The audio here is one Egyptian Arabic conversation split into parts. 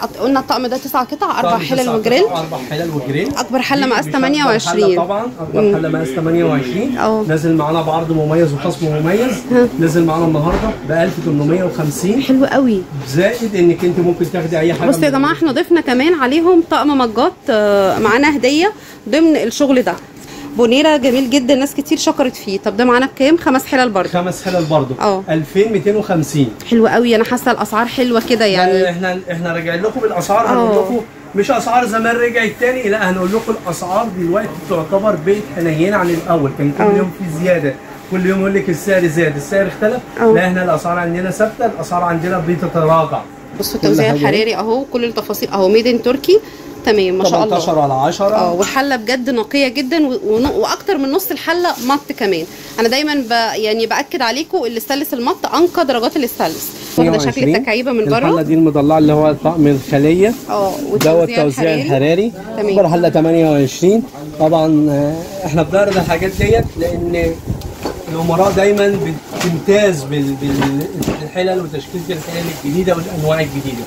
قلنا الطقم ده تسع قطع اربع طقم حلل تسع وجريل قطع، اربع حلل وجريل أكبر حلة دي مقاس مش أكبر 28. حلة طبعا اكبر حله مقاس 28 أه. نازل معانا بعرض مميز وخصم مميز نازل معانا النهارده ب 1850 حلو قوي زائد انك انت ممكن تاخدي اي حاجه بصوا يا من- جماعه احنا ضفنا كمان عليهم طقم مجات آه، معانا هديه ضمن الشغل ده بونيره جميل جدا ناس كتير شكرت فيه طب ده معانا بكام خمس حلل برضه خمس حلل برضه أه. 2250 حلو قوي انا حاسه الاسعار حلوه كده يعني يعني احنا احنا راجعين لكم بالاسعار أه. هنقول لكم مش اسعار زمان رجعت تاني لا هنقول لكم الاسعار دلوقتي تعتبر بقت حنينه عن الاول كان كل أه. يوم في زياده كل يوم يقول لك السعر زاد السعر اختلف أه. لا احنا الاسعار عندنا ثابته الاسعار عندنا بتتراجع بصوا التوزيع حاجة الحراري اهو كل التفاصيل اهو ميدن تركي تمام ما شاء الله 18 على 10 اه والحله بجد نقيه جدا و- ون- واكتر من نص الحله مط كمان انا دايما ب... يعني باكد عليكم اللي استلس المط انقى درجات الاستلس واخده شكل 120. التكعيبه من الحله بره دي المضلعه اللي هو طقم الخليه اه دوت التوزيع الحراري تمام. اكبر حله 28 طبعا آه، احنا بنعرض الحاجات ديت لان الامراء دايما بتمتاز بال- بال- بالحلل وتشكيله الحلل الجديده والانواع الجديده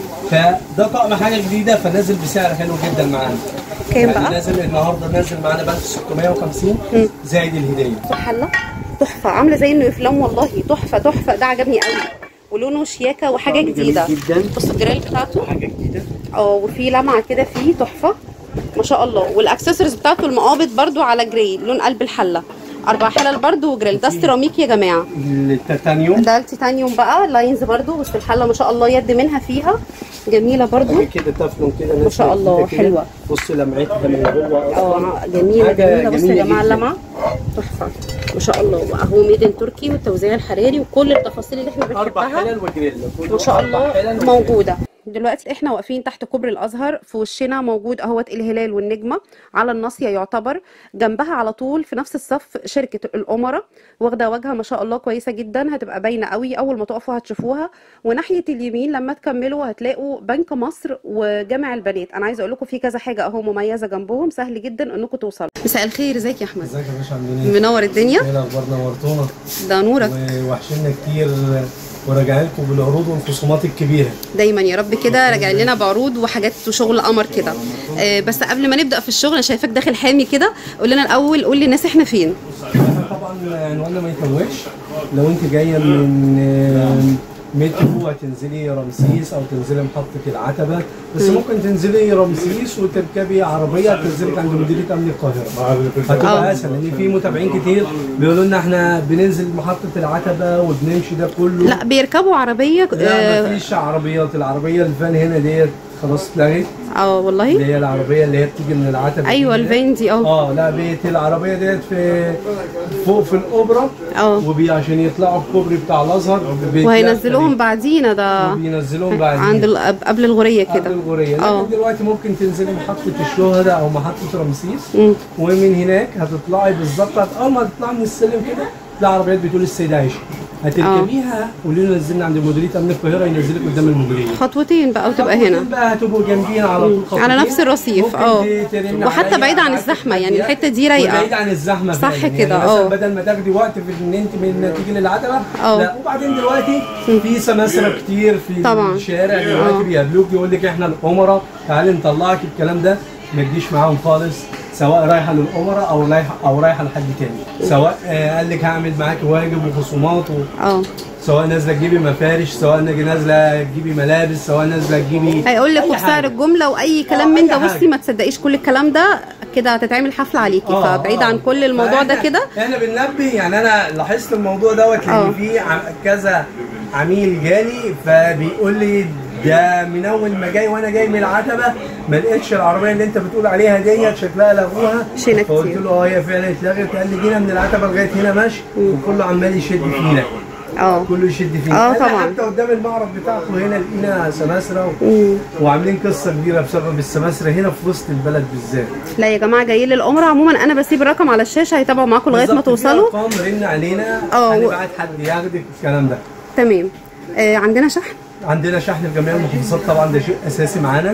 فده طقم حاجه جديده فنازل بسعر حلو جدا معانا كام يعني بقى؟ نازل النهارده نازل معانا ب 1650 زائد الهديه حله تحفه عامله زي انه افلام والله تحفه تحفه ده عجبني قوي ولونه شياكه وحاجه طعم جميل جديده جدا. بص الجريل بتاعته حاجه جديده اه وفي لمعه كده فيه تحفه ما شاء الله والاكسسوارز بتاعته المقابض برضو على جراي لون قلب الحله اربع حلل برضو وجريل ده سيراميك يا جماعه التيتانيوم ده التيتانيوم بقى لاينز برضو بس الحله ما شاء الله يد منها فيها جميله برضو حاجه كده تفلون كده ما شاء الله، حلوة. بص لمعتها من جوه اه جميله حاجة جميله بصوا يا جميلة جماعه جداً. اللمعه تحفه ما شاء الله واهو ميدن تركي والتوزيع الحراري وكل التفاصيل اللي احنا اربع بنحبها حلل وجريل ما شاء أربع الله حلل وجريل. موجوده دلوقتي احنا واقفين تحت كوبري الازهر في وشنا موجود اهوت الهلال والنجمه على الناصيه يعتبر جنبها على طول في نفس الصف شركه الامراء واخده واجهه ما شاء الله كويسه جدا هتبقى باينه قوي اول ما تقفوا هتشوفوها وناحيه اليمين لما تكملوا هتلاقوا بنك مصر وجامع البنات انا عايزه اقول لكم في كذا حاجه اهو مميزه جنبهم سهل جدا انكم توصلوا مساء الخير ازيك يا احمد ازيك يا باشا عاملين ايه؟ منور الدنيا ايه الاخبار نورتونا ده نورك ووحشنا كتير وراجعين لكم بالعروض والخصومات الكبيره دايما يا رب كده راجع لنا بعروض وحاجات وشغل قمر كده آه بس قبل ما نبدا في الشغل انا شايفاك داخل حامي كده قول لنا الاول قول للناس احنا فين احنا طبعا عنواننا ما يتوهش لو انت جايه من آه، مترو هتنزلي رمسيس او تنزلي محطه العتبه بس ممكن تنزلي رمسيس وتركبي عربيه تنزلك عند مديريه امن القاهره آه. هتبقى اسهل لان في متابعين كتير بيقولوا لنا احنا بننزل محطه العتبه وبنمشي ده كله لا بيركبوا عربيه لا اه مفيش عربيات العربيه الفان هنا ديت خلاص اتلغت آه، والله اللي هي العربيه اللي هي بتيجي من العتبه ايوه دي. الفان دي اه اه لا بيت العربيه ديت في فوق في الاوبرا اه وبي عشان يطلعوا الكوبري بتاع الازهر بيت- وهينزلوهم بعدينا ده وبينزلوهم بعد عند ال- قبل الغوريه قبل كده الغوريه اه. لكن دلوقتي ممكن تنزلي محطه الشهداء او محطه رمسيس مم. ومن هناك هتطلعي بالظبط اول ما تطلعي من السلم كده تلاقي عربيات بتقول السيده عائشه هتركبيها قولي له نزلنا عند مديريه امن القاهره ينزلك قدام المديريه خطوتين بقى وتبقى هنا بقى هتبقوا جنبين على طول خطوتين. على نفس الرصيف، ممكن اه. ترن وحتى عليا بعيد عن أبعت الزحمة، لك يعني حاجات. الحتة دي رايقة. وبعيد عن الزحمه صح فعلا. كده، يعني مثلا اه. بدل ما تاخدي وقت في ان انت من تيجي للعتبه اه. لا وبعدين دلوقتي في سماسره كتير في طبعا. الشارع دلوقتي اه. بيقابلوك يقول لك احنا الامراء تعالي نطلعك الكلام ده ما تجيش معاهم خالص سواء رايحه للامراء او رايحه او رايحه لحد تاني سواء آه، قال لك هعمل معاك واجب وخصومات و... اه سواء نازله تجيبي مفارش سواء نازله تجيبي ملابس سواء نازله تجيبي هيقول لك أي وبسعر حاجة. الجمله واي كلام اه، من أي ده بصي حاجة. ما تصدقيش كل الكلام ده كده هتتعمل حفله عليكي اه، فبعيد اه. عن كل الموضوع ده فإحنا- كده احنا بننبه يعني انا لاحظت الموضوع دوت اه. لان في ع- كذا عميل جالي فبيقول لي ده من اول ما جاي وانا جاي من العتبه ما لقيتش العربيه اللي انت بتقول عليها ديت شكلها لغوها شينا فقلت كتير. له اه هي فعلا اتلغت قال لي جينا من العتبه لغايه هنا ماشي وكله عمال يشد فينا اه كله يشد فينا اه قال لي طبعا. حتى قدام المعرض بتاعكم هنا لقينا سماسره و... وعاملين قصه كبيره بسبب السماسره هنا في وسط البلد بالذات لا يا جماعه جايين للعمره عموما انا بسيب الرقم على الشاشه هيتابعوا معاكم لغايه ما بالظبط، في توصلوا ارقام رن علينا اه، و- هنبعت حد ياخدك الكلام ده تمام آه عندنا شحن عندنا شحن في جميع المحافظات طبعا ده شيء اساسي معانا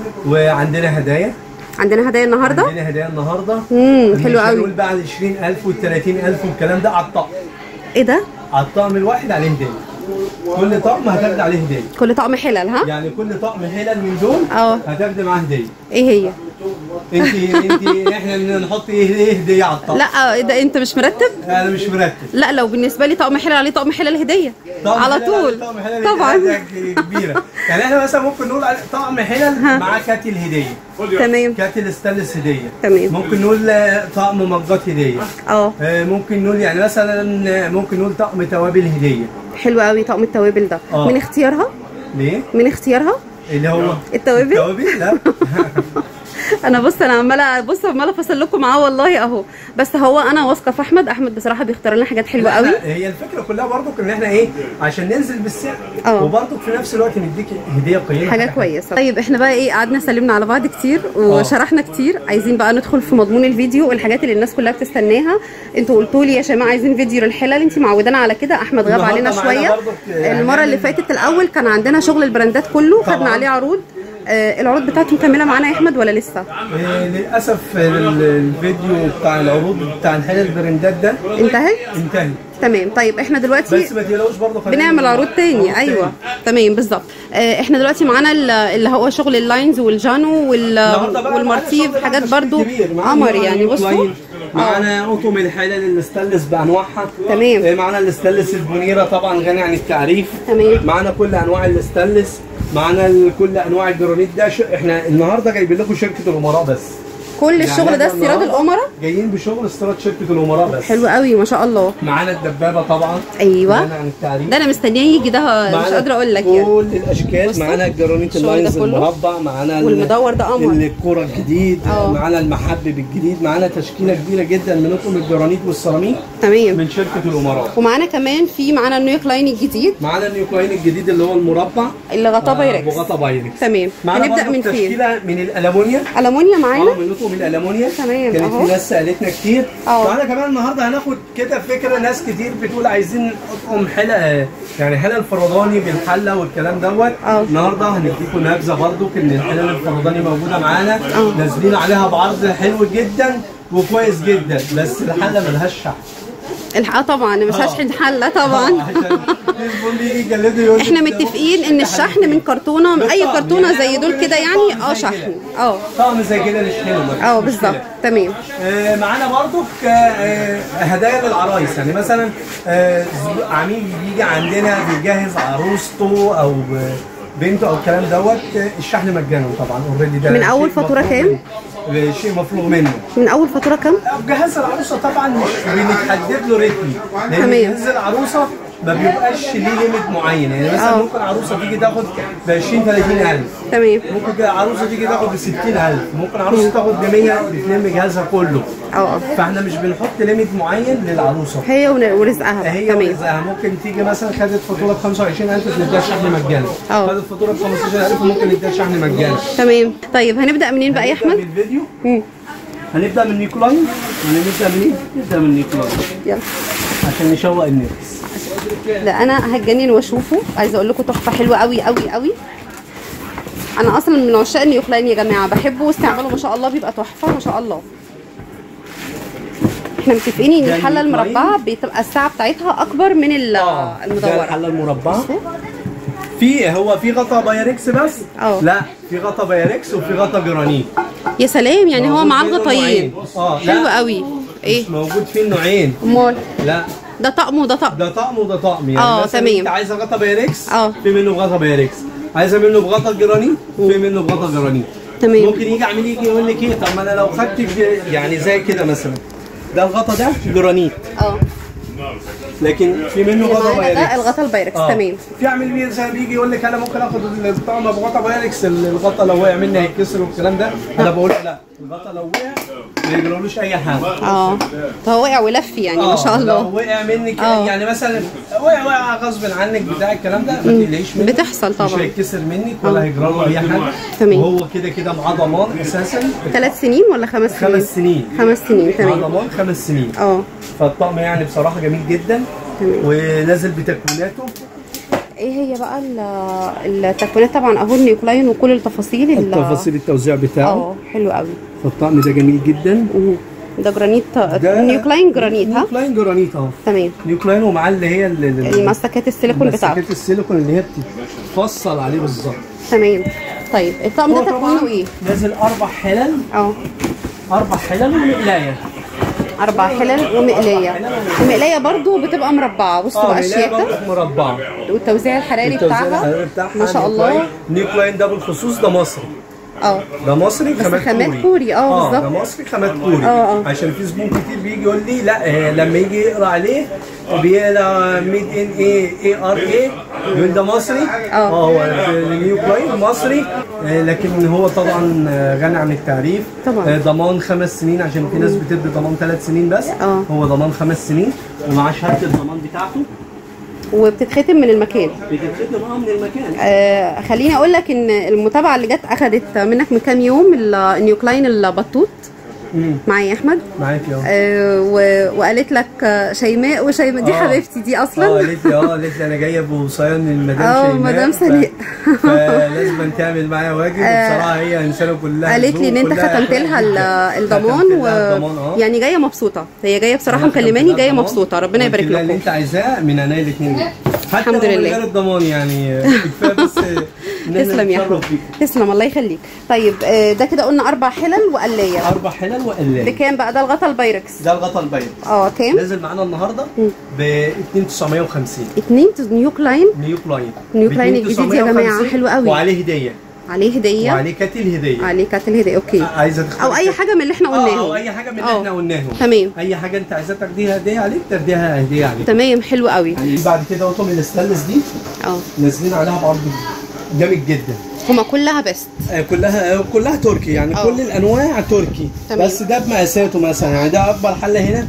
وعندنا هدايا عندنا هدايا النهارده عندنا هدايا النهارده امم مش حلو قوي هنقول بقى ال 20000 وال 30000 والكلام ده على الطقم ايه ده على الطقم الواحد عليه هديه كل طقم هتاخد عليه هديه كل طقم حلل ها يعني كل طقم حلل من دول اه. هتاخد معاه هديه ايه هي انت انت احنا نحط ايه ايه هديه على الطقم لا ده انت مش مرتب انا مش مرتب لا لو بالنسبه لي طقم حلل عليه طقم حلل هديه طقم على حلل طول طقم حلل طبعا هدية كبيره يعني احنا مثلا ممكن نقول على طقم حلل معاه كاتل هديه تمام كاتل ستانلس هديه تمام. ممكن نقول آه، طقم مجات هديه اه آه، ممكن نقول يعني مثلا آه، ممكن نقول طقم توابل هديه حلو قوي طقم التوابل ده اه. من اختيارها ليه؟ من اختيارها اللي هو التوابل التوابل لا انا بص انا عماله بص عماله افصل لكم معاه والله اهو بس هو انا واثقه في احمد احمد بصراحه بيختار لنا حاجات حلوه قوي لا، هي الفكره كلها برضو ان احنا ايه عشان ننزل بالسعر اه. وبرضو في نفس الوقت نديك هديه قيمه حاجه كويسه طيب احنا بقى ايه قعدنا سلمنا على بعض كتير وشرحنا كتير عايزين بقى ندخل في مضمون الفيديو والحاجات اللي الناس كلها بتستناها انتوا قلتوا لي يا شيماء عايزين فيديو للحلل انت معودانا على كده احمد غاب النهاردة علينا معانا شويه برضو يعني المره اللي هنعمل- فاتت الاول كان عندنا شغل البراندات كله طبعاً. خدنا عليه عروض آه العروض بتاعته مكمله معانا يا احمد ولا لسه إيه، للاسف ال- الفيديو بتاع العروض بتاع الحلال البراندات ده انتهى انتهى تمام طيب احنا دلوقتي بس ما تقلقوش برضه خلينا بنعمل عروض تاني عروض ايوه تمام بالظبط آه، احنا دلوقتي معانا ال- اللي هو شغل اللاينز والجانو وال- النهارده بقى والمارتيف معانا حاجات شغل برضو كبير. معانا قمر معانا يعني نيوك بصوا لاين، معانا اطقم الحلال الاستانلس بانواعها تمام. إيه، معانا الاستانلس البونيره طبعا غني عن التعريف تمام. معانا كل انواع الاستانلس معانا ال- كل انواع الجرانيت ده ش... احنا النهارده جايبين لكم شركه الامراء بس كل الشغل يعني ده إحنا استيراد النهاردة الامراء جايين بشغل استيراد شركه الامراء بس حلو قوي ما شاء الله معانا الدبابه طبعا ايوه غني عن التعريف ده انا مستنيه يجي ده مش معانا قادره اقول لك يعني كل الاشكال بصوا. معانا الجرانيت الشغل ده اللاينز كله. المربع معانا ال- والمدور ده قمر. الكوره الجديد اه. معانا المحبب الجديد معانا تشكيله كبيره جدا من اطقم الجرانيت والسيراميك تمام من شركه الامراء ومعانا كمان في معانا النيوك لاين الجديد معانا النيوكلاين الجديد اللي هو المربع اللي غطاه بايركس بغطا بايركس تمام معانا هنبدا برضه من فين تشكيله من الالومنيوم المونيا اه معانا من اطقم الالومنيوم تمام، كانت اهو. في ناس سالتنا كتير اه. معانا كمان النهارده هناخد كده فكره ناس كتير بتقول عايزين اطقم حلقه يعني حلل الفرداني بالحله والكلام دوت اه. النهارده هنديكم نبذه برضو ان الحلل الفرداني موجوده معانا اه. نازلين عليها بعرض حلو جدا وكويس جدا بس الحله ملهاش شحن الحق طبعا مش اه. هشحن حله طبعا عشان الزبون بيجي يجلده يقول لك احنا ده متفقين ان بص- الشحن من كرتونه اي بالطبع. كرتونه يعني زي دول ممكن كده نشوف يعني طقم اه زي شحن كده. اه طقم زي كده نشحنه مفيش اه مشكلة. بالظبط تمام آه، معانا برضو ك- آه، هدايا للعرايس يعني مثلا آه، زب- عميل بيجي عندنا بيجهز عروسته او بنته او الكلام دوت آه، الشحن مجانا طبعا اوريدي ده من أول شيء فاتورة مفروغ كام؟ منه. شيء مفروغ منه من اول فاتوره كام جهاز العروسه طبعا مش بنتحدد له ريتم لان تمام. جهاز العروسه ما بيبقاش ليه ليميت معين يعني مثلا اه. ممكن عروسه تيجي تاخد ب 20 30 الف تمام ممكن كده عروسه تيجي تاخد ب 60000 ممكن عروسه تاخد ب 100 بتلم جهازها كله اه فاحنا مش بنحط ليميت معين للعروسه هي ون- ورزقها بقى. هي تمام ورزقها ممكن تيجي مثلا خدت فاتوره ب 25000 نديها شحن مجانا اه. خدت فاتوره ب 15000 ممكن نديها شحن مجانا تمام طيب هنبدا منين بقى يا هنبدأ احمد بالفيديو مم. هنبدا من نيكولاين ولا نبدا منين؟ نبدا من نيكولاين يلا عشان نشوق الناس ده انا هتجنن واشوفه عايزه اقول لكم تحفه حلوه قوي قوي قوي انا اصلا من عشاق النيوكلاين يا جماعه بحبه واستعماله ما شاء الله بيبقى تحفه ما شاء الله احنا متفقين ان ده الحله النيوكلاين. المربعه بتبقى الساعه بتاعتها اكبر من ال- ده المدوره الحله المربعه في هو في غطا بايركس بس اه. لا في غطا بايركس وفي غطا جرانيت يا سلام يعني هو موجود معاه منه الغطايين نوعين. اه لا. حلو قوي ايه مش موجود فيه النوعين امال لا ده طقم وده طقم ده طقم وده طقم يعني اه، مثلا تمام. انت عايزه غطا بايركس اه. في منه بغطا بايركس عايزه منه بغطا جرانيت في منه بغطا جرانيت تمام. ممكن يجي عميل يجي يقول لك ايه طب ما انا لو خدت ج- يعني زي كده مثلا ده الغطا ده جرانيت اه لكن في منه اللي غطا معانا ده بايركس الغطا البايركس اه. تمام في عميل بي- زي بيجي يقول لك انا ممكن اخد الطقم بغطا بايركس الغطا لو وقع مني هيتكسر والكلام ده انا بقول له لا الغطا لو وقع ما يجرالوش اي حاجه اه فهو وقع ولف يعني ما شاء آه، الله لو وقع منك اه. يعني مثلا وقع وقع غصب عنك بتاع الكلام ده ما تقلقيش منه بتحصل مش طبعا. هيتكسر منك ولا هيجرى له اي حاجه تمام. وهو كده كده معاه ضمان اساسا ثلاث سنين ولا خمس سنين؟ خمس سنين خمس سنين معاه تمام ضمان خمس سنين اه فالطقم يعني بصراحه جميل جدا تمام. ونازل بتكويناته ايه هي بقى ال- التكوينات طبعا اهو النيوكلاين وكل التفاصيل ال- تفاصيل التوزيع بتاعه اه حلو قوي فالطقم ده جميل جدا مم. ده جرانيت ده نيوكلاين جرانيت ها نيوكلاين جرانيت اه تمام نيوكلاين ومعاه اللي هي ال- ال- المسكات السيليكون بتاعته مسكات السيليكون اللي هي بتتفصل عليه بالظبط تمام طيب الطقم هو ده طبعا تكوينه ايه نازل اربع حلل اه اربع حلل ومقلايه اربع حلل ومقلايه المقلايه برضو بتبقى مربعه بصوا بقى مقلاية الشياكه برضه مربعه والتوزيع الحراري التوزيع بتاعها الحراري بتاعها ما شاء الله نيوكلاين- نيوكلاين ده بالخصوص ده مصري اه ده مصري بس خامات خامات كوري كوري، اه، ده بالظبط. مصري خامات كوري اه، اه. عشان في زبون كتير بيجي يقول لي لا آه، لما يجي يقرا عليه بيقرا ميد ان اي اي ار اي يقول ده مصري اه. هو النيو كلاين مصري آه، لكن هو طبعا آه، غني عن التعريف طبعا. آه، ضمان خمس سنين عشان في ناس بتدي ضمان ثلاث سنين بس اه. هو ضمان خمس سنين ومعاه شهاده الضمان بتاعته وبتتختم من المكان بتتختم اه من المكان آه خليني اقول لك ان المتابعه اللي جت اخذت منك من كام يوم ال- النيوكلاين البطوط مم. معايا يا احمد معاك اهو آه و- وقالت لك آه، شيماء وشيماء دي آه. حبيبتي دي اه اصلا قالت لي اه قالت لي انا جايه بوصيان من مدام اه، شيماء مدام ف- سناء. فلازم تعمل معايا واجب وبصراحه هي انسانه كلها قالت لي ان ذوق، انت كلها ختمت لها ال- أخلاق. الضمان ختمت و لها الضمان، اه. يعني جايه مبسوطه هي جايه بصراحه أنا ختمت مكلماني لها جايه الضمان. مبسوطه ربنا قلت يبارك لها اللي لكم انت عايزاه من عينيا الاثنين حتى الحمد لو من لله. غير الضمان يعني كفايه بس ان احنا تسلم يا نتشرف احمد بيك. تسلم الله يخليك طيب آه، ده كده قلنا اربع حلل وقلايه اربع حلل وقلايه بكام بقى ده الغطا البايركس ده الغطا البيض اه كام نازل معانا النهارده ب 2950 اتنين نيوكلاين نيو كلاين نيو كلاين الجديد يا جماعة، حلو قوي. وعليه هديه عليه هديه وعليه كاتل هديه عليه كاتل هديه اوكي عايزه تختار او اي حاجه من اللي احنا اه قلناهم او اي حاجه من اللي اه. احنا قلناهم تمام اي حاجه انت عايزاها تاخديها هديه عليك تاخديها هديه عليك تمام حلو قوي يعني بعد كده اوتوم الاستانلس دي اه نازلين عليها بعرض جامد جدا هما كلها بيست آه، كلها آه، كلها تركي يعني اه. كل الانواع تركي تمام. بس ده بمقاساته مثلا يعني ده اكبر حله هنا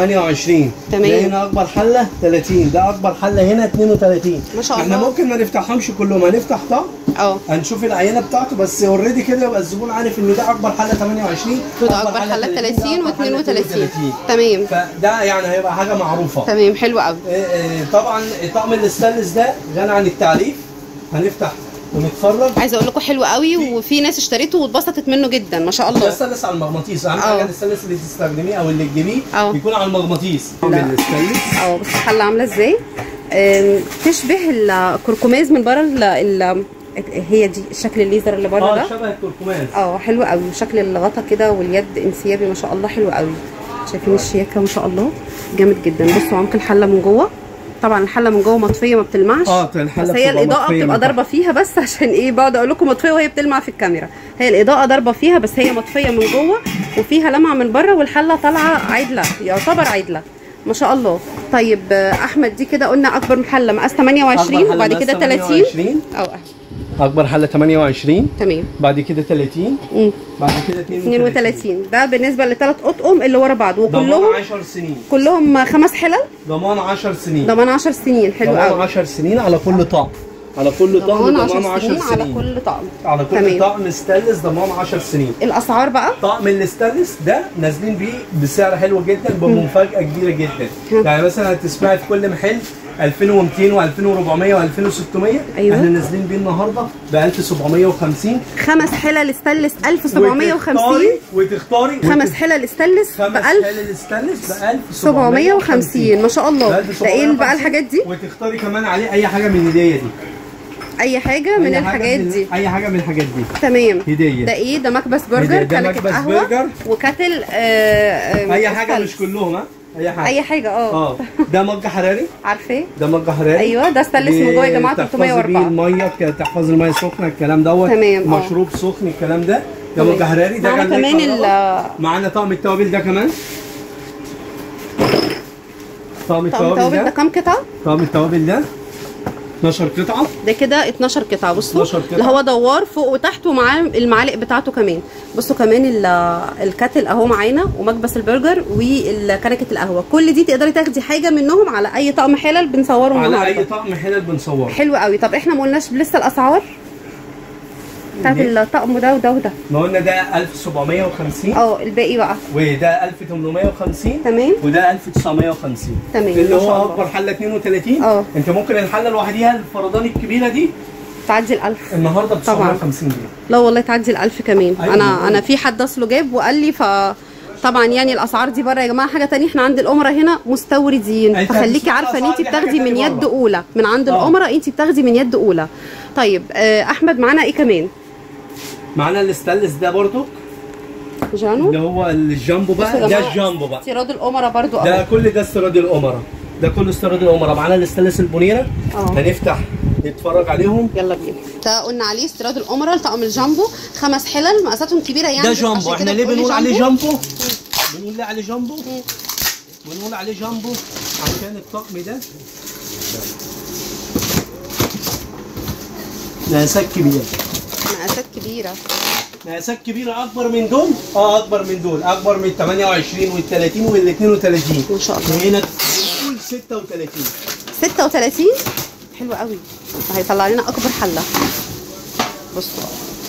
28 تمام. ده هنا اكبر حله 30 ده اكبر حله هنا 32 ما شاء احنا الله. ممكن ما نفتحهمش كلهم هنفتح طقم اه هنشوف العينه بتاعته بس اوريدي كده يبقى الزبون عارف ان ده اكبر حله 28 وده اكبر حله 30 ده أكبر حلة و32 تمام فده يعني هيبقى حاجه معروفه تمام حلو قوي إيه إيه طبعا طقم الاستانلس ده غني عن التعريف هنفتح ونتفرج عايزه اقول لكم حلو قوي وفي ناس اشتريته واتبسطت منه جدا ما شاء ده الله استانلس على المغناطيس اهم اه. حاجه الاستانلس اللي تستخدميه او اللي تجيبيه اه. يكون على المغناطيس لا. الاستانلس اه بص الحله عامله ازاي آم، تشبه الكركماز من بره ال- ال- هي دي الشكل الليزر اللي بره اه ده شبه التركمان اه حلو قوي شكل الغطا كده واليد انسيابي ما شاء الله حلو قوي شايفين الشياكه ما شاء الله جامد جدا بصوا عمق الحله من جوه طبعا الحله من جوه مطفيه ما بتلمعش اه، الحلة بس هي بتبقى الاضاءه مطفية بتبقى من تحت. ضاربه فيها بس عشان ايه بقعد اقول لكم مطفيه وهي بتلمع في الكاميرا هي الاضاءه ضاربه فيها بس هي مطفيه من جوه وفيها لمعه من بره والحله طالعه عدله يعتبر عدله ما شاء الله طيب آه، احمد دي كده قلنا اكبر محله مقاس 28 أكبر حلة وبعد مقاس كده 30 28. اه اكبر حله 28 تمام بعد كده 30 مم. بعد كده 32 32 ده بالنسبه لثلاث اطقم اللي ورا بعض ضمان وكلهم 10 سنين كلهم خمس حلل ضمان 10 سنين ضمان 10 سنين حلو ضمان قوي 10 سنين على كل طقم على كل طقم ضمان ضمان 10 10 سنين على سنين كل طقم على كل تمام. طقم ستانلس ضمان 10 سنين الاسعار بقى طقم الاستانلس ده نازلين بيه بسعر حلو جدا بمفاجاه كبيره جدا مم. يعني مثلا هتسمعي في كل محل 2200 و2400 و2600 أيوة. احنا نازلين بيه النهارده ب 1750 خمس حلل استانلس 1750 وتختاري وتختاري خمس حلل استانلس ب خمس 1000 حلل استانلس ب 1750 ما شاء الله ب ده ايه بقى الحاجات دي وتختاري كمان عليه اي حاجه من الهديه دي اي حاجه من أي حاجة الحاجات من- دي اي حاجه من الحاجات دي تمام هدية. ده ايه ده مكبس هدية. برجر ده كنكه مكبس قهوه برجر. وكاتل آه آه اي حاجه استانلس. مش كلهم ها اي حاجه اي حاجه اه اه ده مج حراري عارفاه ده مج حراري ايوه ده استانلس من جوه يا جماعه تحفظي بيه 304 الميه ك- تحفظي الميه سخنه الكلام دوت تمام، اه. مشروب سخن الكلام ده ده تمام. مج حراري ده معانا جنبك كمان كهرباء. ال- معانا طقم التوابل ده كمان طقم طقم التوابل توابل ده ده كام قطعه طقم التوابل ده 12 قطعه ده كده 12 قطعه بصوا 12 قطعة. اللي هو دوار فوق وتحت ومعاه المعالق بتاعته كمان بصوا كمان ال- الكاتل اهو معانا ومكبس البرجر وكنكه القهوه كل دي تقدري تاخدي حاجه منهم على اي طقم حلل بنصوره على اي النهارده طقم حلل بنصوره حلو قوي طب احنا ما قلناش لسه الاسعار بتاعت ليه؟ الطقم ده وده وده ما قلنا ده 1750 اه الباقي بقى وده 1850 تمام وده 1950 تمام، اللي ما شاء هو الله. اكبر حله 32 اه. انت ممكن الحله لوحديها الفردان الكبيره دي تعدي الألف النهارده ب طبعاً. 950 جنيه لا والله تعدي الألف كمان أيوة. أنا أنا في حد أصله جاب وقال لي ف طبعا يعني الاسعار دي بره يا جماعه حاجه تانية احنا عند الامراء هنا مستوردين أنت فخليكي هتشوفي عارفه ان الأسعار انت دي حاجة بتاخدي من تانية يد بره. اولى من عند آه. الامراء انت بتاخدي من يد اولى طيب آه، احمد معانا ايه كمان معانا الاستانلس ده برضو جانو اللي هو الجامبو بصوا يا بقى ده جماعة، الجامبو بقى استيراد الامراء برضو ده اهو كل ده استيراد الامراء ده كله استيراد الامراء معانا الاستانلس البونيره اه. هنفتح نتفرج عليهم يلا بينا ده قلنا عليه استيراد الامراء لطقم الجامبو خمس حلل مقاساتهم كبيره يعني ده عشان جامبو كده احنا ليه بتقولي بنقول عليه جامبو بنقول ليه عليه جامبو بنقول عليه جامبو عشان الطقم ده مقاسات كبيره مقاسات كبيره مقاسات كبيره اكبر من دول اه اكبر من دول اكبر من 28 وال 30 وال 32 ما شاء الله. هنا بنقول 36 36 حلو قوي هيطلع لنا اكبر حله بصوا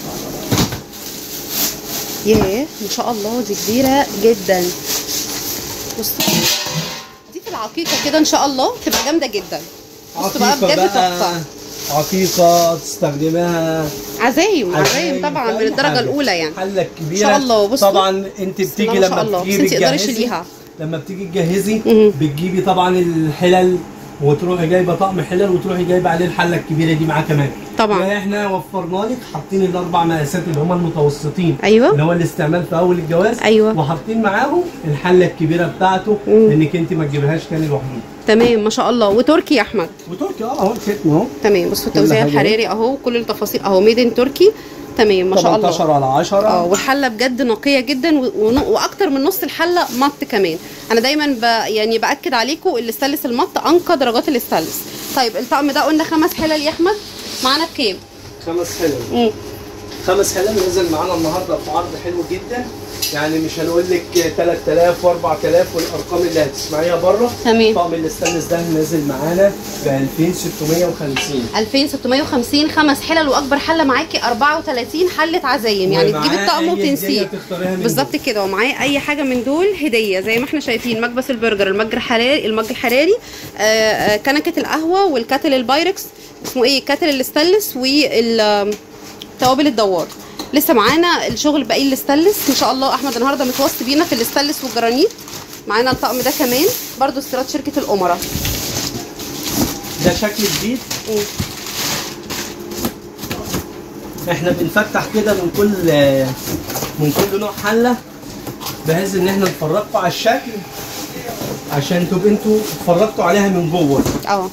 ياه ما شاء الله دي كبيره جدا بصوا دي في العقيقه كده ان شاء الله تبقى جامده جدا بصوا بقى بجد تحفه عقيقه تستخدمها عزايم عزايم عشان طبعا من أي الدرجه حاجة. الاولى يعني حله كبيره إن شاء الله، بصوا. طبعا انت بسم بتيجي الله ما شاء لما الله. بتيجي بس انت تقدري بتجهزي تشيليها. لما بتيجي تجهزي مهم. بتجيبي طبعا الحلل وتروحي جايبه طقم حلل وتروحي جايبه عليه الحله الكبيره دي معاه كمان طبعا. لا احنا وفرنا لك حاطين الاربع مقاسات اللي هم المتوسطين أيوة. اللي هو الاستعمال في اول الجواز أيوة. وحاطين معاهم الحله الكبيره بتاعته مم. انك انت ما تجيبهاش تاني لوحدها تمام ما شاء الله وتركي يا احمد وتركي اه اهو الختم اهو تمام بصوا التوزيع حاجة. الحراري اهو كل التفاصيل اهو ميد ان تركي تمام ما شاء الله 18 على 10 اه والحله بجد نقيه جدا و- ون- واكتر من نص الحله مط كمان انا دايما ب... يعني باكد عليكم الاستانلس المط انقى درجات الاستانلس طيب الطقم ده قلنا خمس حلل يا احمد معانا بكام خمس حلل مم. خمس حلال نزل معانا النهارده في عرض حلو جدا يعني مش هنقول لك 3000 و4000 والارقام اللي هتسمعيها بره تمام. طقم الاستانلس ده نازل معانا ب 2650 2650 خمس حلل واكبر حله معاكي 34 حله عزايم يعني ومعاه تجيبي الطقم أي هدية وتنسيه تختاريها من بالظبط كده ومعاه اي حاجه من دول هديه زي ما احنا شايفين مكبس البرجر المج الحراري المج الحراري آه، آه، كنكه القهوه والكاتل البايركس اسمه ايه كاتل الاستانلس والتوابل الدوار لسه معانا الشغل باقي الاستانلس ان شاء الله احمد النهارده متوصي بينا في الاستانلس والجرانيت معانا الطقم ده كمان برضو استيراد شركه الامراء ده شكل جديد احنا بنفتح كده من كل من كل نوع حله بحيث ان احنا نفرجكم على الشكل عشان تبقوا انتوا اتفرجتوا عليها من جوه اه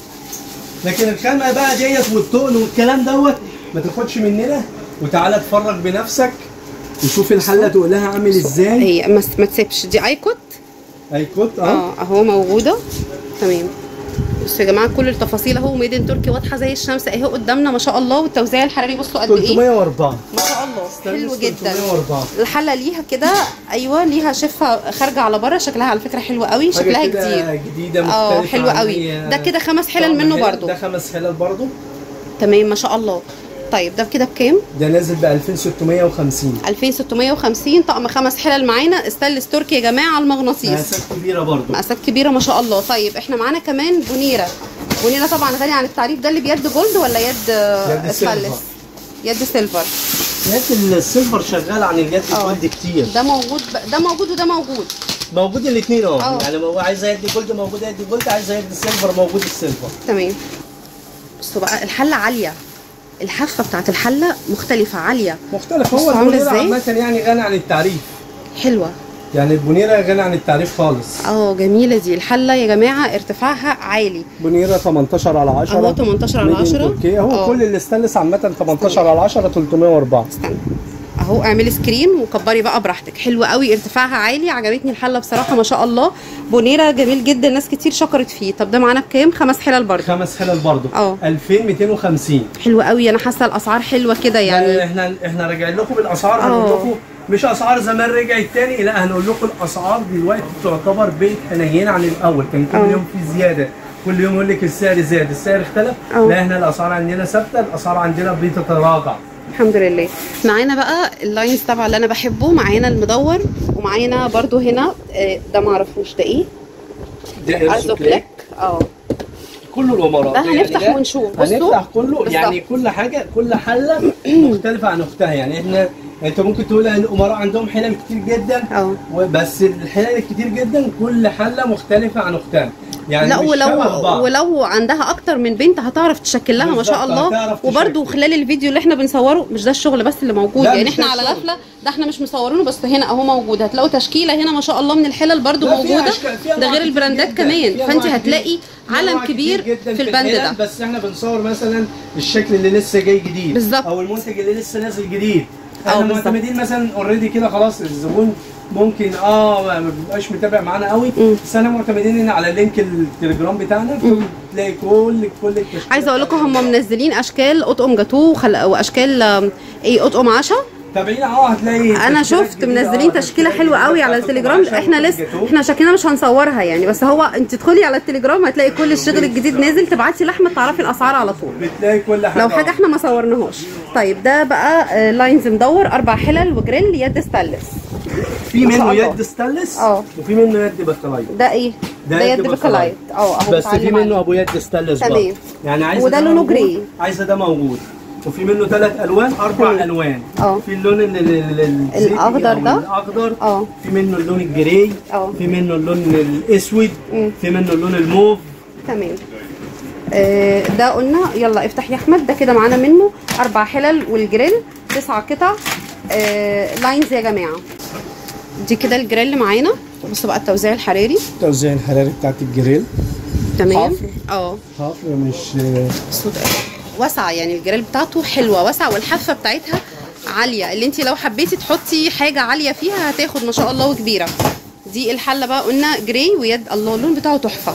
لكن الخامه بقى ديت والتقل والكلام دوت ما تاخدش مننا وتعالى اتفرج بنفسك وشوف الحله تقلها عامل ازاي هي ما ما تسيبش دي ايكوت هيكوت اه اه اهو موجوده تمام بصوا يا جماعه كل التفاصيل اهو ميدن تركي واضحه زي الشمس اهي قدامنا ما شاء الله والتوزيع الحراري بصوا قد ايه 304 ما شاء الله حلو استانلس جدا 304 الحله ليها كده ايوه ليها شفه خارجه على بره شكلها على فكره حلو قوي حاجة شكلها كده جديد جديده اه مختلفه حلو عن قوي أي ده كده خمس حلل طقم منه حلل. برضو ده خمس حلل برضو تمام ما شاء الله طيب ده كده بكام ده نازل ب 2650 2650 طقم خمس حلل معانا استانلس تركي يا جماعه على المغناطيس مقاسات كبيره برضو مقاسات كبيره ما شاء الله طيب احنا معانا كمان بونيره بونيره طبعا غني عن التعريف ده اللي بيد جولد ولا يد يد استانلس سيلفر. يد سيلفر يد السيلفر شغال عن اليد اه. الجولد كتير ده موجود ب... ده موجود وده موجود موجود الاثنين اه. اه يعني هو عايزه يد جولد موجوده يد جولد عايزه يد السيلفر موجود السيلفر تمام بصوا بقى الحله عاليه الحافه بتاعت الحله مختلفه عاليه مختلف بصوا هو عاملة البونيره ازاي؟ عامه يعني غني عن التعريف حلوه يعني البونيره غني عن التعريف خالص اه جميله دي الحله يا جماعه ارتفاعها عالي بونيره 18 على 10 اهو 18 على 10 تركيا هو اه. كل الاستانلس عامه 18 على 10 304 استنى اهو اعملي سكرين وكبري بقى براحتك حلوه قوي ارتفاعها عالي عجبتني الحله بصراحه ما شاء الله بونيره جميل جدا ناس كتير شكرت فيه طب ده معانا بكام خمس حلل برضه خمس حلل برضو اه. 2250 حلوه قوي انا حاسه الاسعار حلوه كده يعني يعني احنا احنا راجعين لكم بالاسعار اه. هنقول لكم مش اسعار زمان رجعت تاني لا هنقول لكم الاسعار دلوقتي تعتبر بيت حنين عن الاول كان كل اه. يوم في زياده كل يوم يقول لك السعر زاد السعر اختلف اه. لا احنا الاسعار عندنا ثابته الاسعار عندنا بتتراجع الحمد لله معانا بقى اللاينز طبعا اللي انا بحبه معانا المدور ومعانا برضو هنا آه، ده معرفوش ده ايه ارزوكليك اه كله الامراء ده هنفتح ده ونشوف. بصوا. هنفتح كله بالظبط. يعني كل حاجه كل حله مختلفه عن اختها يعني احنا انت ممكن تقول ان الامراء عندهم حلل كتير جدا اه بس الحلل الكتير جدا كل حله مختلفه عن اختها يعني لا مش شبه ولو بعض. ولو عندها اكتر من بنت هتعرف تشكل لها ما شاء بالظبط، الله هتعرف وبرده تشكل. خلال الفيديو اللي احنا بنصوره مش ده الشغل بس اللي موجود لا، يعني مش احنا ده على الشغل. غفله ده احنا مش مصورينه بس هنا اهو موجود هتلاقوا تشكيله هنا ما شاء الله من الحلل برده لا، فيها موجوده أشكال- فيها ده أنواع غير كتير البراندات جداً، كمان فيها فانت أنواع هتلاقي كتير- فيها علم أنواع كبير جداً في البند الحلل، ده بس احنا بنصور مثلا الشكل اللي لسه جاي جديد بالظبط. او المنتج اللي لسه نازل جديد اه، احنا بالظبط. معتمدين مثلا اوريدي كده خلاص الزبون ممكن اه ما بيبقاش متابع معانا قوي مم. بس احنا معتمدين ان على لينك التليجرام بتاعنا تلاقي كل كل التشكيلات عايزه اقول لكم هم منزلين اشكال اطقم جاتوه وخل... واشكال آم، ايه اطقم عشاء تابعينا اه هتلاقي انا تشكيلات شفت جديدة، منزلين اه، تشكيله تشكيلات حلوه جديدة قوي على بتاعت التليجرام القماشة احنا وكل لسه الجاتوه. احنا شكلنا مش هنصورها يعني بس هو انت تدخلي على التليجرام هتلاقي كل الشغل الجديد نازل تبعتي لاحمد تعرفي الاسعار على طول بتلاقي كل حاجه لو حاجه احنا ما صورناهاش طيب ده بقى آه، لاينز مدور اربع حلل وجريل يد ستانلس في ما شاء منه الله. يد ستانلس اه. وفي منه يد بطاريه ده ايه ده ده يد يد بكلايت. بكلايت اه اهو بس في بتعلم منه عليه. ابو يد ستانلس تمام. برضه يعني عايزه وده ده لونه موجود، جراي. عايزه ده موجود وفي منه ثلاث الوان اربع تمام. الوان اه. في اللون ال- ال- ال- الزيتي الأخضر أو ده. الاخضر اه. في منه اللون الجراي اه. في منه اللون الاسود مم. في منه اللون الموف تمام آه، ده قلنا يلا افتح يا احمد ده كده معانا منه اربع حلل والجريل تسع قطع آه، لاينز يا جماعه دي كده الجريل معانا بصوا بقى التوزيع الحراري التوزيع الحراري بتاعت الجريل تمام حفر. اه حفر مش بصوا ده واسعه يعني الجريل بتاعته حلوه واسعه والحافه بتاعتها عاليه اللي انت لو حبيتي تحطي حاجه عاليه فيها هتاخد ما شاء الله وكبيره دي الحله بقى قلنا جراي ويد الله اللون بتاعه تحفه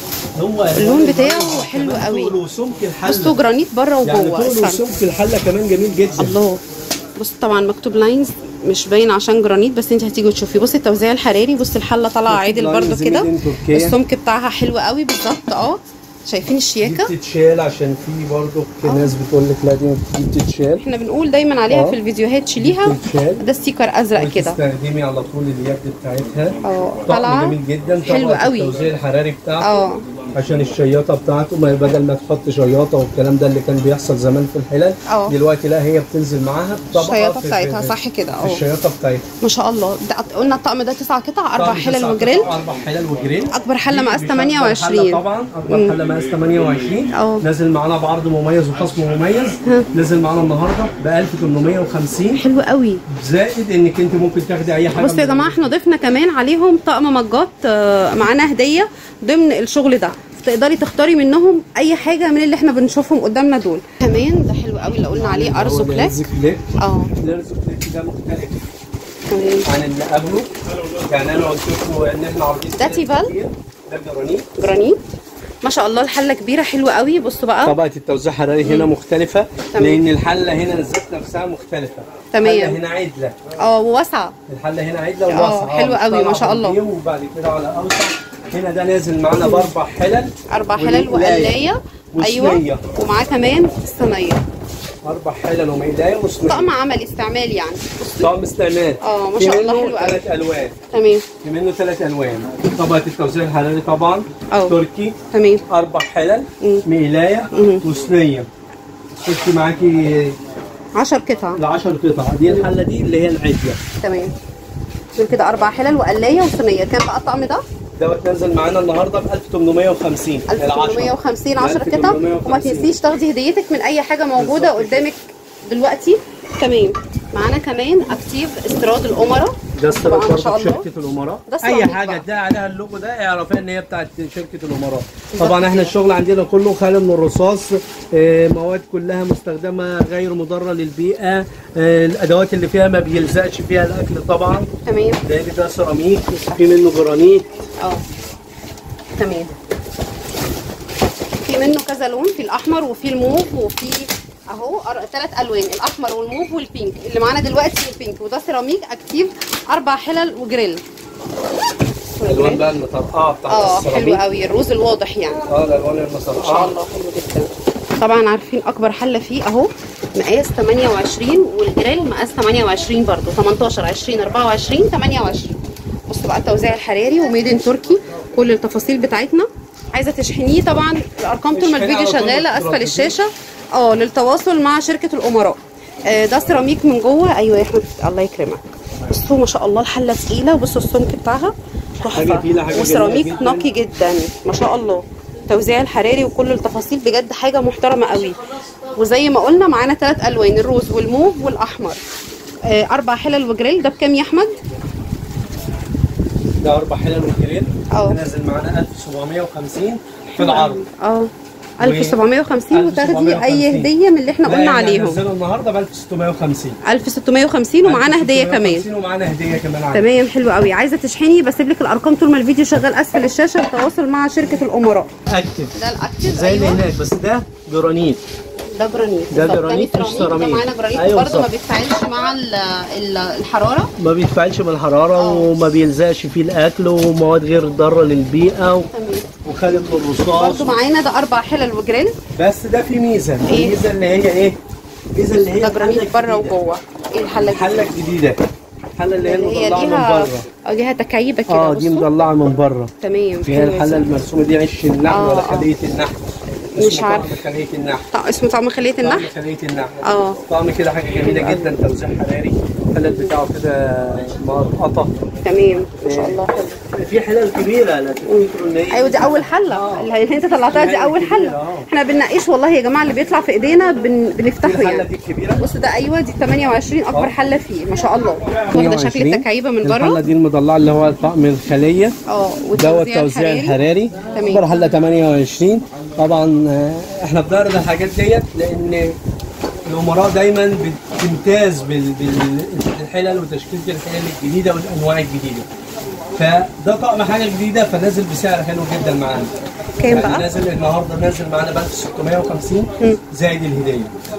هو اللون بتاعه حلو كمان قوي. طول وسمك الحله بصوا جرانيت بره يعني وجوه طول استنى. وسمك الحله كمان جميل جدا الله بص طبعا مكتوب لاينز مش باين عشان جرانيت بس انت هتيجي تشوفي بصي التوزيع الحراري بصي الحله طالعه عادل لاينز برده كده made in تركيا. السمك بتاعها حلو قوي بالظبط اه شايفين دي الشياكه بتتشال عشان في برضه ناس بتقول لك لا دي دي بتتشال احنا بنقول دايما عليها اه. في الفيديوهات شيليها بتتشال. ده ستيكر ازرق كده وتستخدمي على طول اليد بتاعتها اه طقم طالعه جميل جدا حلو طبعا قوي. التوزيع الحراري بتاعته اه عشان الشياطه بتاعته ما بدل ما تحط شياطه والكلام ده اللي كان بيحصل زمان في الحلال اه. دلوقتي لا هي بتنزل معاها بطبقه الشياطه في- بتاعتها في- صح كده في اه الشياطه بتاعتها ما شاء الله ده قلنا الطقم ده تسع قطع اربع طقم حلل تسع وجريل قطع، اربع حلل وجريل أكبر حلة دي مقاس مش أكبر 28. حلة طبعا اكبر حله مقاس 28 اه. نازل معانا بعرض مميز وخصم مميز نزل معانا النهارده ب 1850 حلو قوي زائد انك انت ممكن تاخدي اي حاجه بصوا يا من- جماعه احنا ضفنا كمان عليهم طقم مجات آه، معانا هديه ضمن الشغل ده تقدري تختاري منهم اي حاجه من اللي احنا بنشوفهم قدامنا دول كمان ده حلو قوي اللي قلنا عليه ارزو هو كلاك الارز كليك اه الارز كليك ده مختلف تمام عن اللي قبله يعني انا قلت لكم ان احنا عارضين ده تيفال؟ ده جرانيت جرانيت ما شاء الله الحله كبيره حلوه قوي بصوا بقى طبقه التوزيع الحراري هنا مختلفه تمام. لان الحله هنا الذات نفسها مختلفه تمام. الحله هنا عدله اه وواسعه الحله هنا عدله اه، وواسعه حلو قوي، ما شاء الله. طالعة وبعد كده على اوسع هنا ده نازل معانا باربع حلل اربع حلل وقلايه ايوه وصينية. ومعاه كمان الصينيه اربع حلل وميدايه وصينيه طقم عملي استعمال يعني طقم استعمال اه، ما في شاء الله منه حلو قوي. ثلاث الوان تمام في منه ثلاث الوان طبقه التوزيع الحراري طبعا اه. تركي تمام اربع حلل مم. ميلايه مم. وصينيه شفتي معاكي 10 قطع ال 10 قطع دي الحله دي اللي هي العدله تمام دول كده اربع حلل وقلايه وصينيه كام بقى الطقم ده دوت نزل معانا النهارده ب 1850 1850 10 قطع وما تنسيش تاخدي هديتك من اي حاجه موجوده قدامك دلوقتي تمام معانا كمان اكتيف استيراد الامراء ده طبعا استيراد ما شاء برضه الله شركه الامراء ده اي سيراميك حاجه بقى. تلاقي عليها اللوجو ده اعرفي ان هي بتاعت شركه الامراء طبعا احنا الشغل عندنا كله خالي من الرصاص آه، مواد كلها مستخدمه غير مضره للبيئه آه، الادوات اللي فيها ما بيلزقش فيها الاكل طبعا تمام ده ده سيراميك في منه جرانيت اه تمام في منه كذا لون في الاحمر وفي الموف وفي اهو ثلاث الوان الاحمر والموف والبينك اللي معانا دلوقتي البينك وده سيراميك اكتيف اربع حلل وجريل الالوان بقى المطرقعه بتاعت اه حلو السيراميك قوي الروز الواضح يعني اه الالوان ما شاء المطرقعه الله حلو جدا طبعا عارفين اكبر حله فيه اهو مقاس 28 والجريل مقاس 28 برضو 18 20 24 28 بصوا بقى التوزيع الحراري وميدن تركي كل التفاصيل بتاعتنا عايزه تشحنيه طبعا الارقام طول ما اشحنيه الفيديو على طول شغاله اسفل بالترابيزة. الشاشه اه للتواصل مع شركه الامراء آه، ده سيراميك من جوه ايوه يا احمد الله يكرمك بصوا ما شاء الله الحله تقيله وبصوا السمك بتاعها حاجة تحفه تقيلة، حاجة وسيراميك جميلة جداً. نقي جدا ما شاء الله توزيع الحراري وكل التفاصيل بجد حاجه محترمه قوي وزي ما قلنا معانا ثلاث الوان الروز والموف والاحمر آه، اربع حلل وجريل ده بكام يا احمد ده اربع حلل وكريم اه. ده نازل معانا 1750 في العرض اه 1750 وتاخدي 1750. اي هديه من اللي احنا لا، قلنا يعني عليهم هنزله النهارده ب 1650 1650 ومعانا هديه كمان 1650 ومعانا هديه كمان عادي. تمام حلو قوي عايزه تشحني بسيب لك الارقام طول ما الفيديو شغال اسفل الشاشه التواصل مع شركه الامراء اكتف ده الاكتف زي اللي ايوه هناك بس ده جرانيت ده جرانيت ده بالظبط. جرانيت مش سيراميك. ده معانا جرانيت أيوة برضه ما بالظبط. بيتفاعلش مع ال- ال- الحراره ما بيتفاعلش بالحراره اه. وما بيلزقش فيه الاكل ومواد غير ضاره للبيئه و- تمام وخالي من الرصاص برضه معانا ده اربع حلل وجريل بس ده في ميزه ايه؟ الميزه اللي هي ايه؟ الميزه اللي هي ده الحلة جرانيت بره الجديدة. وجوه ايه الحله دي الحله الجديده الحله اللي هي اللي هي المطلعه من ليها بره اه ليها تكعيبه كده اه دي بصوا. مطلعه من بره تمام فيها حلوة الحله دي. المرسومه دي عش النحل اه، ولا اه. خليه النحل مش اسمه طعم عارفة. خليه النحل طع- اسمه طعم خليه طعم النحل خليه النحل اه طعم كده حاجه جميله جدا توزيع حراري الحلل بتاعه كده مقططه تمام ما شاء الله حلو في حلل كبيره لا تفتكروا ان هي ايوه دي اول حله اه. اللي انت طلعتها دي اول حله اه. احنا بنناقش والله يا جماعه اللي بيطلع في ايدينا بن... بنفتحه الحله يعني دي الكبيره بص ده ايوه دي 28 اكبر اه. حله فيه ما شاء الله واخده شكل 120. التكعيبه من الحله بره دي المضلعه اللي هو طقم الخليه اه دوت والتوزيع توزيع الحراري تمام. اكبر حله 28 طبعا آه، احنا بنعرض الحاجات ديت لان الامراء دايما بتمتاز بال- بالحلل وتشكيله الحلل الجديده والانواع الجديده فده طقم حاجه جديده فنازل بسعر حلو جدا معانا كام يعني بقى؟ نازل النهارده نازل معانا ب 1650 زائد الهديه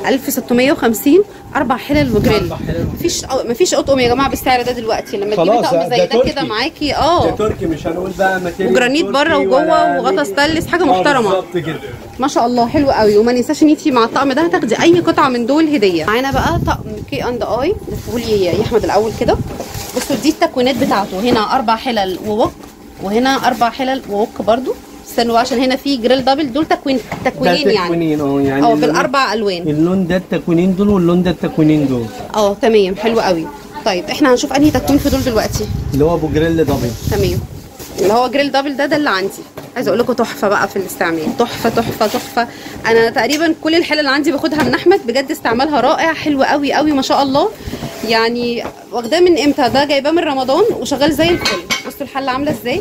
1650 اربع حلل وجريل أربع حلل. مفيش أو مفيش اطقم يا جماعه بالسعر ده دلوقتي لما تجيبي خلاص، طقم ده زي ده تركي. كده معاكي ده اه تركي مش هنقول بقى ماتيريال وجرانيت تركي بره ولا وجوه وغطا ميري. ستانلس حاجه آه، محترمه بالظبط كده ما شاء الله حلو قوي وما ننساش ان انتي مع الطقم ده هتاخدي اي قطعه من دول هديه معانا بقى طقم كي اند اي لي يا احمد الاول كده بصوا دي التكوينات بتاعته هنا اربع حلل ووك وهنا اربع حلل ووك برضو استنوا بقى عشان هنا في جريل دبل دول تكوين ده تكوينين يعني تكوينين اه يعني اه اللون- بالاربع الوان اللون ده التكوينين دول واللون ده التكوينين دول اه تمام حلو قوي طيب احنا هنشوف انهي تكوين في دول دلوقتي اللي هو ابو جريل دبل تمام اللي هو جريل دبل ده ده اللي عندي عايزه اقول لكم تحفه بقى في الاستعمال تحفه تحفه تحفه انا تقريبا كل الحلل اللي عندي باخدها من احمد بجد استعمالها رائع حلو قوي قوي ما شاء الله يعني واخداه من امتى ده جايباه من رمضان وشغال زي الفل بصوا الحله عامله ازاي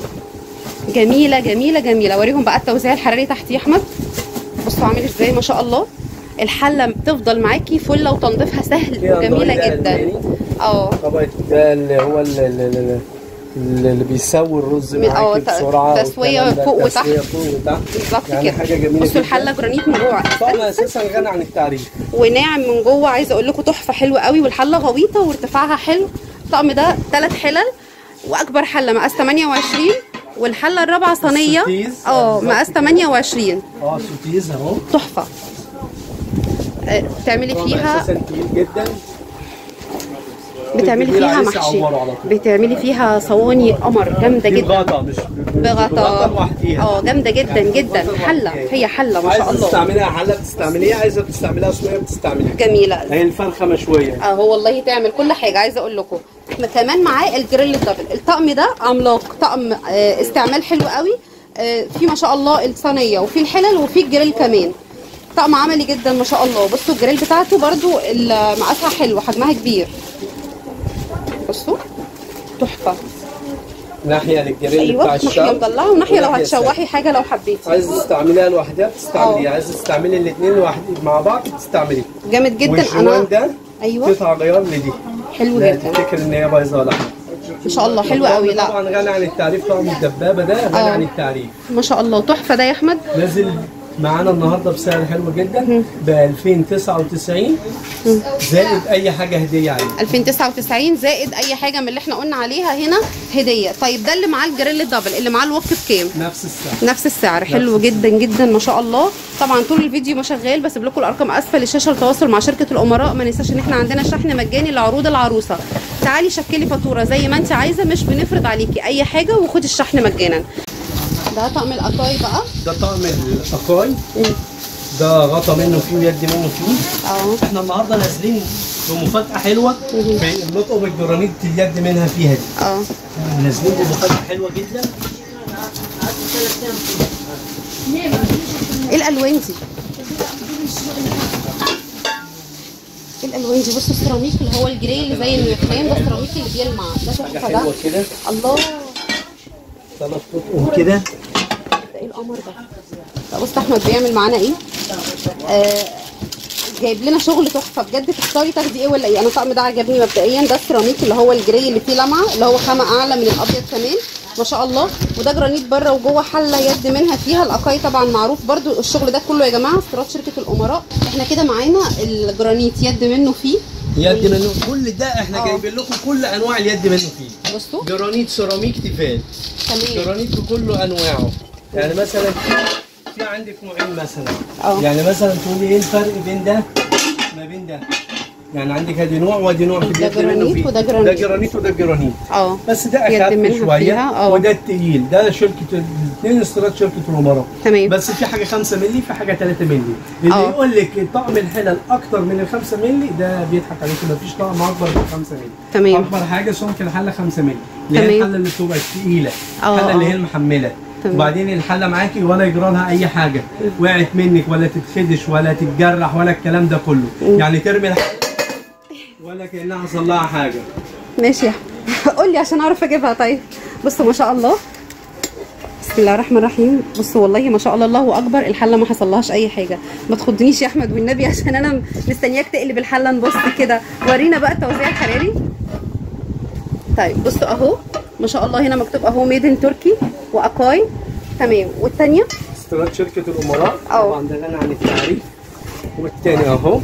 جميله جميله جميله اوريهم بقى التوزيع الحراري تحت يا احمد بصوا عامل ازاي ما شاء الله الحله بتفضل معاكي فله وتنظيفها سهل فيها وجميله ضريبة جدا ألماني. اه طبعا ده اللي هو اللي, اللي, اللي بيسوي الرز من- اه معاكي ت- بسرعه تسوية والكلام ده، فوق وتحت. تسوية فوق وتحت بالظبط يعني كده حاجه جميله بصوا جدا. الحله جرانيت من جوه طعم اساسا غني عن التعريف وناعم من جوه عايزه اقول لكم تحفه حلوه قوي والحله غويطه وارتفاعها حلو الطقم ده ثلاث حلل واكبر حله مقاس 28 والحله الرابعه صينيه السوتيز. اه بالظبط مقاس كده. 28 اه سوتيز اهو تحفه آه، بتعملي طعم فيها اساسا تقيل جدا بتعملي الكبير فيها عايز محشي يعوره على طول. بتعملي فيها صواني قمر جامده دي جدا بغطا مش بغطا بغطا لوحديها اه جامده جدا جدا بغطا حله لوحديها. هي حله ما شاء عايزه الله تستعمليها حله بتستعمليها عايزه تستعمليها صينيه بتستعمليها جميله هي الفرخه مشويه اهو والله تعمل كل حاجه عايزه اقول لكم احنا كمان معاه الجريل الدبل الطقم ده عملاق طقم آه، استعمال حلو قوي آه، في ما شاء الله الصينيه وفي الحلل وفي الجريل كمان طقم عملي جدا ما شاء الله بصوا الجريل بتاعته برضو ال- مقاسها حلو حجمها كبير بصوا تحفه ناحيه للجريل ايوه بتاع ناحيه الشام مضلعه وناحيه لو وناحية هتشوحي حاجه لو حبيتي عايز تستعمليها لوحدها بتستعمليها اه. عايز تستعملي الاثنين لوحد مع بعض بتستعمليها جامد جدا والجوان انا ده ايوه قطعه غيار لدي حلو لا جدا تفتكر ان هي بايظه ولا حاجه ما شاء الله حلو قوي لا طبعا غني عن التعريف طعم الدبابه ده غني اه. عن التعريف ما شاء الله تحفه ده يا احمد نازل معانا النهارده بسعر حلو جدا ب 2099 زائد اي حاجه هديه عليه 2099 زائد اي حاجه من اللي احنا قلنا عليها هنا هديه طيب ده اللي معاه الجريل الدبل اللي معاه الوك بكام نفس السعر نفس السعر حلو نفس جدا جدا ما شاء الله طبعا طول الفيديو ما شغال بسيب لكم الارقام اسفل الشاشه للتواصل مع شركه الامراء ما ننساش ان احنا عندنا شحن مجاني لعروض العروسه تعالي شكلي فاتوره زي ما انت عايزه مش بنفرض عليكي اي حاجه وخدي الشحن مجانا ده طقم القطاي بقى ده طقم الاقاي مم. ده غطا منه فيه ويد منه فيه اه احنا النهارده نازلين بمفاجاه حلوه مم. في اللطقه الجرانيت اليد منها فيها دي اه نازلين بمفاجاه حلوه جدا ايه الالوان دي ايه الالوان دي بصوا السيراميك اللي هو الجراي اللي زي الرخام ده السيراميك اللي بيلمع ده حاجه تحفه ده حلوه كده الله ثلاث لطقم كده ده ايه القمر ده لا بص احمد بيعمل معانا ايه آه جايب لنا شغل تحفه بجد تختاري تاخدي ايه ولا ايه انا الطقم ده عجبني مبدئيا ده السيراميك اللي هو الجراي اللي فيه لمعه اللي هو خامه اعلى من الابيض كمان ما شاء الله وده جرانيت بره وجوه حله يد منها فيها الاقاي طبعا معروف برده الشغل ده كله يا جماعه استيراد شركه الامراء احنا كده معانا الجرانيت يد منه فيه يد منه كل ده احنا آه. جايبين لكم كل انواع اليد منه فيه بصوا جرانيت سيراميك تيفال تمام جرانيت بكل انواعه يعني مثلا في عندك نوعين مثلا اه. يعني مثلا تقولي ايه الفرق بين ده ما بين ده يعني عندك ادي نوع وادي نوع في ده اليد منه جرانيت فيه وده ده جرانيت. جرانيت وده جرانيت اه بس ده يد اخف منها شويه فيها، اه. وده التقيل ده شركه الاثنين استيراد شركه الامراء تمام بس في حاجه 5 مللي في حاجه 3 مللي اللي اه. يقول لك طقم الحلل اكتر من ال 5 مللي ده بيضحك عليك مفيش طقم اكبر من 5 مللي تمام. اكبر حاجه سمك الحله 5 مللي اللي هي تمام. الحله اللي بتبقى الثقيله اه، الحله اللي اه. هي المحمله تمام. وبعدين الحله معاكي ولا يجرى لها اي حاجه وقعت منك ولا تتخدش ولا تتجرح ولا الكلام ده كله يعني ترمي الحله ولا كانها حصل لها حاجه ماشي يا أحمد. قول لي عشان اعرف اجيبها طيب بصوا ما شاء الله بسم الله الرحمن الرحيم بصوا والله ما شاء الله الله اكبر الحله ما حصلهاش اي حاجه ما تخضنيش يا احمد والنبي عشان انا مستنياك تقلب الحله نبص كده ورينا بقى التوزيع الحراري طيب بصوا اهو ما شاء الله هنا مكتوب اهو ميد ان تركي واقاي تمام والثانيه استيراد شركه الامراء اه. طبعا ده غني عن التعريف والتاني اهو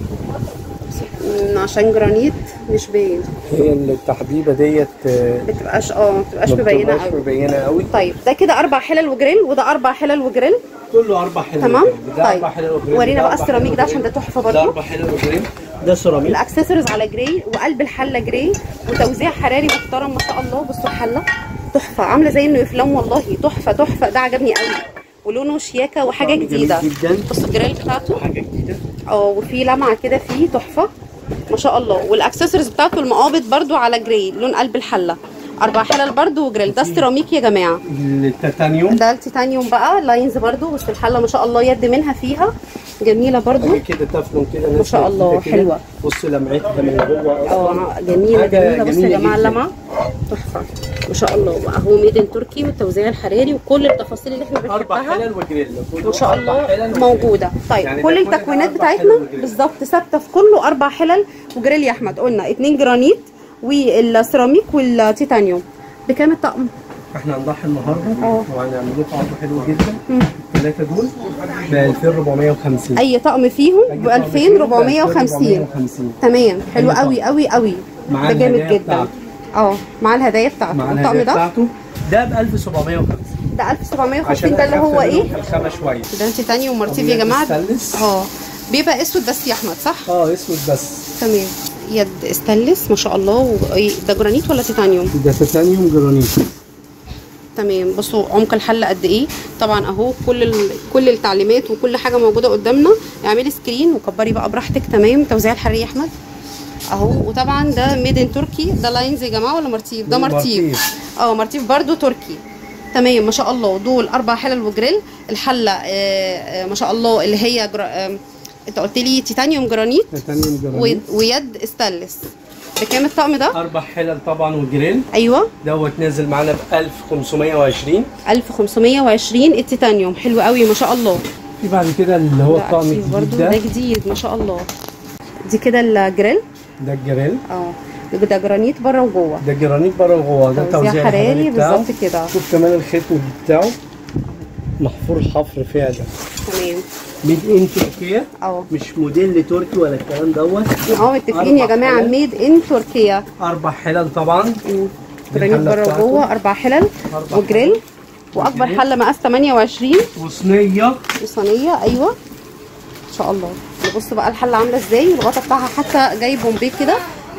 عشان جرانيت مش باين هي التحبيبه ديت آه، بتبقاش اه ما بتبقاش ما مبينه بتبقاش قوي مبينه قوي طيب ده كده اربع حلل وجريل وده اربع حلل وجريل كله اربع حلل تمام وجريل. ده طيب اربع حلل وجريل ورينا ده بقى أربع السيراميك حلل ده عشان وجريل. ده تحفه ده برضه اربع حلل وجريل ده سيراميك الاكسسوارز على جراي وقلب الحله جراي وتوزيع حراري محترم ما شاء الله بصوا الحله تحفه عامله زي انه يفلام والله تحفه تحفه ده عجبني قوي ولونه شياكه وحاجه طعم جميل جديده جدا. بصوا الجراي بتاعته حاجه جديده اه وفي لمعه كده فيه تحفه ما شاء الله والاكسسوارز بتاعته المقابض برضو على جراي لون قلب الحله اربع حلل برضو وجريل ده سيراميك يا جماعه التيتانيوم ده التيتانيوم بقى لاينز برضو بس الحله ما شاء الله يد منها فيها جميله برضو حاجه كده تفلون كده ما شاء الله، حلوة. بص لمعتها من جوه أصلاً. اه جميله حاجة جميله بصوا يا جميلة جماعه جداً. اللمعه تحفه ما شاء الله واهو ميدن تركي والتوزيع الحراري وكل التفاصيل اللي احنا اربع بنحبها حلل وجريل كله ما شاء أربع حلل الله وجريل. موجوده طيب يعني كل ده كل التكوينات ده أربع حلل بتاعتنا وجريل. بالظبط ثابته في كله اربع حلل وجريل يا احمد قلنا اتنين جرانيت والسيراميك والتيتانيوم بكام الطقم؟ احنا هنضحي النهارده اه. وهنعمل لكم عرض حلو جدا الثلاثه دول ب 2450 اي طقم فيهم ب 2450 تمام حلو أي طقم. قوي قوي قوي مع ده جامد الهدايا جدا بتاعته. اه مع الهدايا بتاعته مع والطقم الهدايا ده بتاعته ده ب 1750 ده 1750 عشان ده اللي أخف هو منهم ايه في الخامه شويه ده تيتانيوم ومرتيف يا أبيض جماعه استانلس. اه بيبقى اسود بس يا احمد صح اه اسود بس تمام يد استانلس ما شاء الله وإيه، ده جرانيت ولا تيتانيوم ده تيتانيوم جرانيت تمام بصوا عمق الحله قد ايه طبعا اهو كل ال... كل التعليمات وكل حاجه موجوده قدامنا اعملي سكرين وكبري بقى براحتك تمام توزيع الحراري يا احمد اهو وطبعا ده ميد ان تركي ده لاينز يا جماعه ولا مرتيف ده ده مرتيف مرتيف. اه مرتيف برضو تركي تمام ما شاء الله دول اربع حلل وجريل الحله آه آه ما شاء الله اللي هي جرا... آه انت قلت لي تيتانيوم جرانيت تيتانيوم و... جرانيت ويد استانلس بكام الطقم ده اربع حلل طبعا وجريل ايوه دوت نازل معانا ب 1520 1520 التيتانيوم حلو قوي ما شاء الله في بعد كده اللي هو ده الطقم أكتيف برضو الجديد ده ده جديد ما شاء الله دي كده الجريل ده الجريل اه ده جرانيت بره وجوه ده جرانيت بره وجوه ده توزيع توزيع حراري الحراري بتاعه بالظبط كده شوف كمان الختم بتاعه محفور حفر فعلا تمام ميد ان تركيا اه مش موديل تركي ولا الكلام دوت اه متفقين يا أربع جماعه حلل. ميد ان تركيا اربع حلل طبعا مم. جرانيت الحلة بره بتاعته. وجوه اربع حلل أربع وجريل حلل. واكبر وجريل. حله مقاس 28 وصينيه وصينيه ايوه ان شاء الله بص بقى الحله عامله ازاي الغطا بتاعها حتى جاي بومبي كده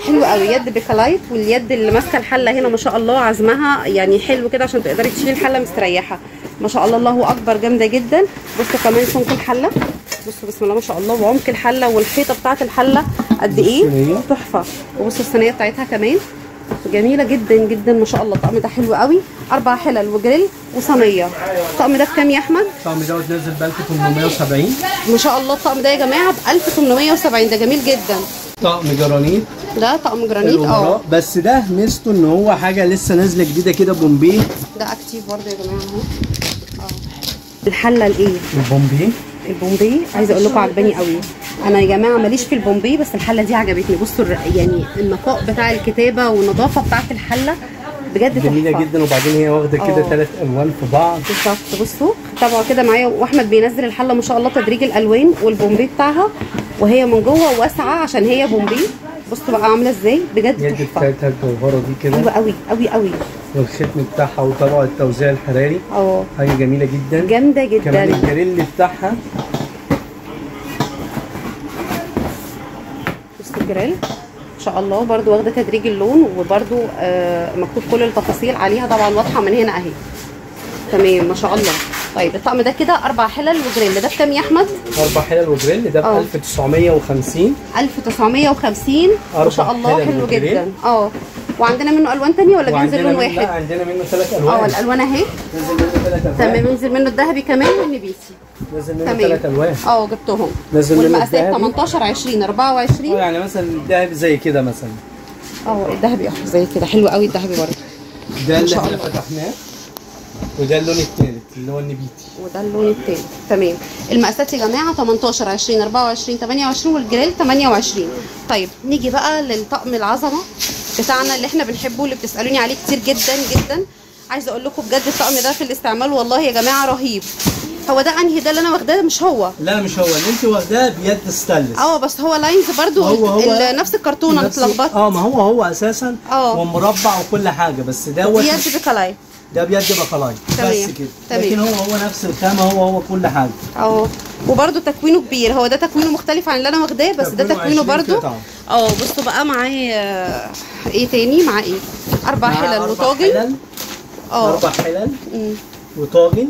حلو قوي يد بيكالايت واليد اللي ماسكه الحله هنا ما شاء الله عزمها يعني حلو كده عشان تقدري تشيلي الحله مستريحه ما شاء الله الله اكبر جامده جدا بصوا كمان سمك الحله بصوا بسم الله ما شاء الله وعمق الحله والحيطه بتاعه الحله قد ايه الصينية. تحفه وبصوا الصينيه بتاعتها كمان جميله جدا جدا ما شاء الله الطقم ده حلو قوي اربع حلل وجريل وصينيه الطقم ده بكام يا احمد الطقم دوت نازل ب 1870 ما شاء الله الطقم ده يا جماعه ب 1870 ده جميل جدا طقم جرانيت ده طقم جرانيت اه الأمراء. بس ده ميزته ان هو حاجه لسه نازله جديده كده بومبي ده اكتيف برضه يا جماعه اهو اه الحله الايه البومبي البومبي عايزه اقول لكم عجباني قوي انا يا جماعه ماليش في البومبي بس الحله دي عجبتني بصوا الر- يعني النقاء بتاع الكتابه والنظافه بتاعت الحله بجد جميله تحفه جدا وبعدين هي واخده كده اه. ثلاث الوان في بعض بالظبط بصوا تابعوا كده معايا واحمد بينزل الحله ما شاء الله تدريج الالوان والبومبي بتاعها وهي من جوه واسعه عشان هي بومبي بصوا بقى عامله ازاي بجد اليد تحفه بتاعتها الجوهره دي كده حلوه قوي قوي قوي والختم بتاعها وطبق التوزيع الحراري اه حاجه جميله جدا جامده كمان جدا الجريل بتاعها بصوا الجريل ما شاء الله برضو واخده تدريج اللون وبرضو آه مكتوب كل التفاصيل عليها طبعا واضحه من هنا اهي تمام ما شاء الله طيب الطقم ده كده اربع حلل وجريل ده بكام يا احمد اربع حلل وجريل ده ب اه. 1950 1950 ما أربع شاء الله حلل حلو وجريل. جدا اه وعندنا منه الوان تانية ولا بينزل لون وعندنا من- لا واحد عندنا منه ثلاث اه الوان الالوان اهي نزل منه ثلاث الوان تمام ينزل منه الذهبي كمان والنبيسي نزل منه تمام ثلاث الوان اه جبتهم نزل منه والمقاسات الذهبي. 18 20 اه 24 يعني مثلا الذهب زي كده مثلا اه الذهبي اه زي كده حلو قوي الذهبي برضه ده اللي شاء احنا الله. فتحناه وده اللون الثالث اللي هو النبيتي وده اللون التاني تمام المقاسات يا جماعه 18 20 24 28 والجريل 28 طيب نيجي بقى للطقم العظمه بتاعنا اللي احنا بنحبه اللي بتسالوني عليه كتير جدا جدا عايزه اقول لكم بجد الطقم ده في الاستعمال والله يا جماعه رهيب هو ده انهي ده اللي انا واخداه مش هو لا مش هو اللي انت واخداه بيد ستانلس اه بس هو لاينز برضو هو- هو ال- نفس الكرتونه انا نفس- اتلخبطت اه ما هو هو اساسا اه. ومربع وكل حاجه بس دوت يد بكلاي ده بيد بقلاي تمام. بس كده تمام. لكن هو هو نفس الخامه هو هو كل حاجه اه وبرده تكوينه كبير هو ده تكوينه مختلف عن اللي انا واخداه بس ده تكوينه تكوينه 20 برده قطعة. اه بصوا بقى معاه آه، ايه تاني معاه ايه اربع معاه حلل أربع وطاجن حلل اه اربع حلل أمم، وطاجن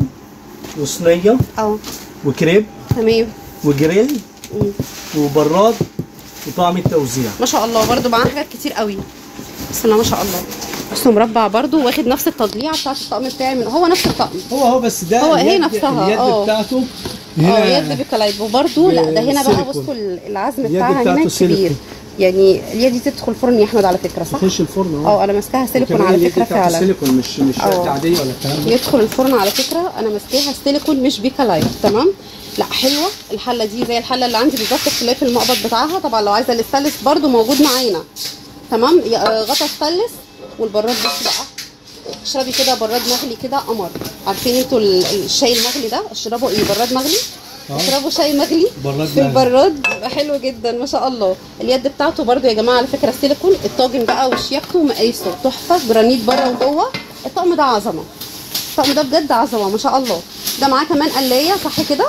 وصينيه اه وكريب تمام وجريل أمم. وبراد وطعم التوزيع ما شاء الله برده معاه حاجات كتير قوي بسم الله ما شاء الله بصوا مربع برده واخد نفس التضليعه بتاعت الطقم بتاعي من هو نفس الطقم هو هو بس ده هو هي اليد- نفسها، اليد اه. بتاعته اه يد بكلايب وبرده لا ده هنا بقى سيليكون. بصوا العزم اليد بتاعها هنا بتاعته كبير سيليكون. يعني اليد دي تدخل فرن يا احمد على فكره صح؟ تخش الفرن اه انا ماسكاها سيليكون وكمان على اليد فكره بتاعته فعلا سيليكون مش مش اه. يد عاديه ولا الكلام ده يدخل الفرن على فكره انا ماسكاها سيليكون مش بيكالايت تمام لا حلوه الحله دي زي الحله اللي عندي بالظبط اختلاف المقبض بتاعها طبعا لو عايزه الاستانلس برده موجود معانا تمام يا- آه، غطا ستانلس والبراد بص بقى اشربي كده براد مغلي كده قمر عارفين انتوا ال- الشاي المغلي ده اشربوا ايه براد مغلي اه. اشربوا شاي مغلي براد في مغلي. البراد بيبقى حلو جدا ما شاء الله اليد بتاعته برده يا جماعه على فكره سيليكون الطاجن بقى وشياكته ومقايسه تحفه جرانيت بره وجوه الطقم ده عظمه الطقم ده بجد عظمه ما شاء الله ده معاه كمان قلايه صح كده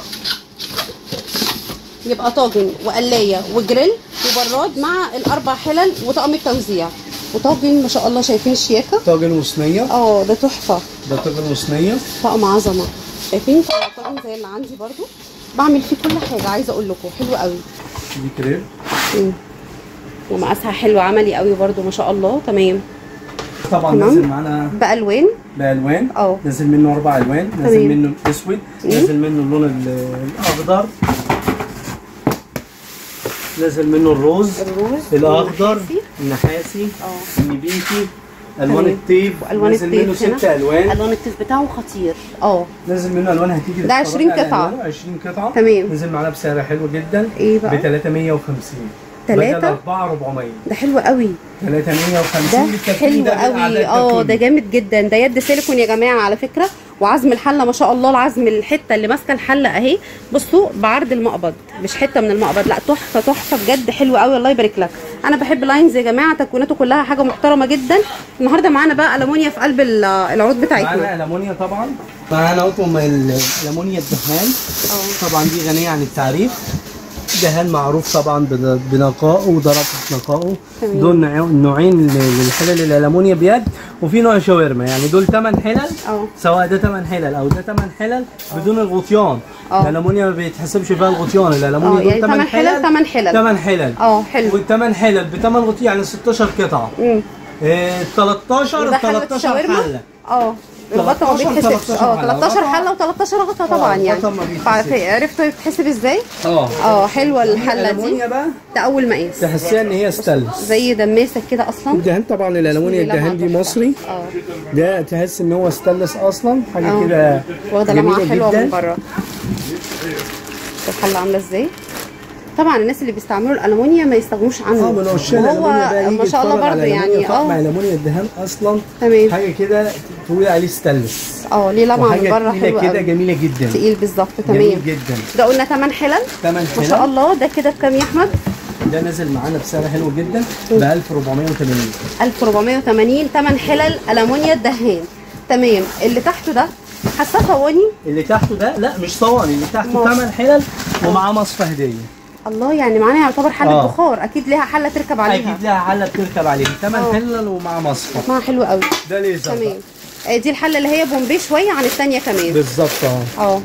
يبقى طاجن وقلايه وجريل وبراد مع الاربع حلل وطقم التوزيع وطاجن ما شاء الله شايفين الشياكه طاجن وصينيه اه ده تحفه ده طاجن وصينيه طقم عظمه شايفين طقم زي اللي عندي برضو بعمل فيه كل حاجه عايزه اقول لكم حلو قوي دي كريب مم. ومقاسها حلو عملي قوي برضو ما شاء الله تمام طبعا تمام. نازل معانا بالوان بالوان اه. نازل منه اربع الوان نازل تمام. منه الاسود نازل منه اللون ال- الاخضر نازل منه الروز الروز الاخضر والنحاسي. النحاسي اه. النبيتي الوان تمام. الطيب والوان نازل منه الطيف ست هنا. الوان الوان التيف بتاعه خطير اه نازل منه الوان هتيجي ده تتفرج 20 على قطعة. ألوانه، 20 قطعه تمام. نزل معانا بسعر حلو جدا ايه بقى؟ ب 350 تلاتة؟ بدل 4 400 ده حلو قوي 350 ده بالتكوين حلو ده بالأعداد قوي اه كله. ده جامد جدا ده يد سيليكون يا جماعه على فكره وعزم الحله ما شاء الله العزم الحته اللي ماسكه الحله اهي بصوا بعرض المقبض مش حته من المقبض لا تحفه تحفه بجد حلو قوي الله يبارك لك انا بحب لاينز يا جماعه تكويناته كلها حاجه محترمه جدا النهارده معانا بقى المونيا في قلب ال- العروض بتاعتنا معانا الامونيا طبعا معانا اطقم ال- الامونيا الدهان اه طبعا دي غنيه عن التعريف دهان معروف طبعا بن- بنقائه ودرجه نقائه تمام. دول نوع- نوعين ل- للحلل الالومنيا بيد وفي نوع شاورما يعني دول 8 حلل اه. سواء ده 8 حلل او ده 8 حلل بدون الغطيان اه. الالومنيا ما بيتحسبش فيها الغطيان اه الالومنيا يعني دول 8 حلل 8 حلل 8 حلل اه حلو والثمان حلل بثمان غطيان يعني 16 قطعه امم إيه 13 يبقى حلة 13 الشاورما حله اه الغطا ما 13 بيتحسبش 13 اه حلة. 13 الغطا- حله و13 غطا طبعا اه، يعني الغطا ما بيتحسبش. عرفت بتتحسب ازاي؟ اه اه حلوه الحله دي الالومنيا بقى ده اول مقاس تحسيها ان هي ستانلس زي دماسه كده اصلا الدهان طبعا الالومنيا لمعة الدهان دي تحفة. مصري اه ده تحس ان هو ستانلس اصلا حاجه اه. كده واخده لمعه جميلة حلوه من جداً. بره الحله عامله ازاي طبعا الناس اللي بيستعملوا الالومنيا ما يستغنوش عنه اه من عشاق وهو الالومنيا بقى يجي ما شاء الله يتفرج على برضه الألومنيا، يعني طقم اه الالومنيا الدهان اصلا تمام حاجه كده تقول عليه ستانلس اه ليه لمعه من وحاجه بره تقيلة حلوه كده قوي جميله جدا تقيل بالظبط تمام جميل جدا ده قلنا 8 حلل 8 ما شاء الله ده كده بكام يا احمد ده نازل معانا بسعر حلو جدا ب 1480 1480 8 حلل ألمونيا الدهان تمام اللي تحته ده حاساه صواني اللي تحته ده لا مش صواني اللي تحته مص. 8 حلل ومعاه مصفى هديه الله يعني معانا يعتبر حله آه. بخار اكيد ليها حله تركب عليها اكيد لها حله بتركب عليها 8 اه. حلل ومعاه مصفى اسمها حلوه قوي ده ليزر تمام بقى. آه، دي الحله اللي هي بومبي شويه عن الثانيه كمان بالظبط اه اه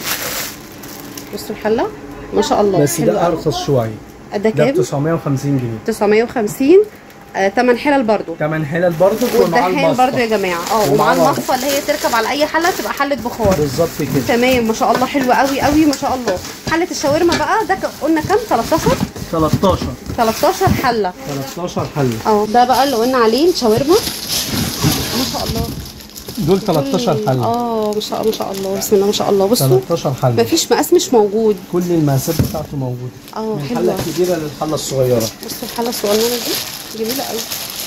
بصوا الحله ما شاء الله بس حلوة ده قوي. ارخص شويه ده ده ب كام 950 جنيه 950 آه 8 حلل برضو 8 حلل برضه ومعاه والدهان برضو يا المصفى جماعه اه ومعاه ومع مصفى. المصفى اللي هي تركب على اي حله تبقى حله بخار بالظبط كده تمام ما شاء الله حلوه قوي قوي ما شاء الله حله الشاورما بقى ده ك- قلنا كام 13 13 13 حله 13 حله اه ده بقى اللي قلنا عليه الشاورما ما شاء الله دول 13 حله اه ما شاء ما شاء الله بسم الله ما شاء الله بصوا 13 حله مفيش مقاس مش موجود كل المقاسات بتاعته موجوده اه من الحله حلوه الكبيره للحله الصغيره بصوا الحله الصغننه دي جميله قوي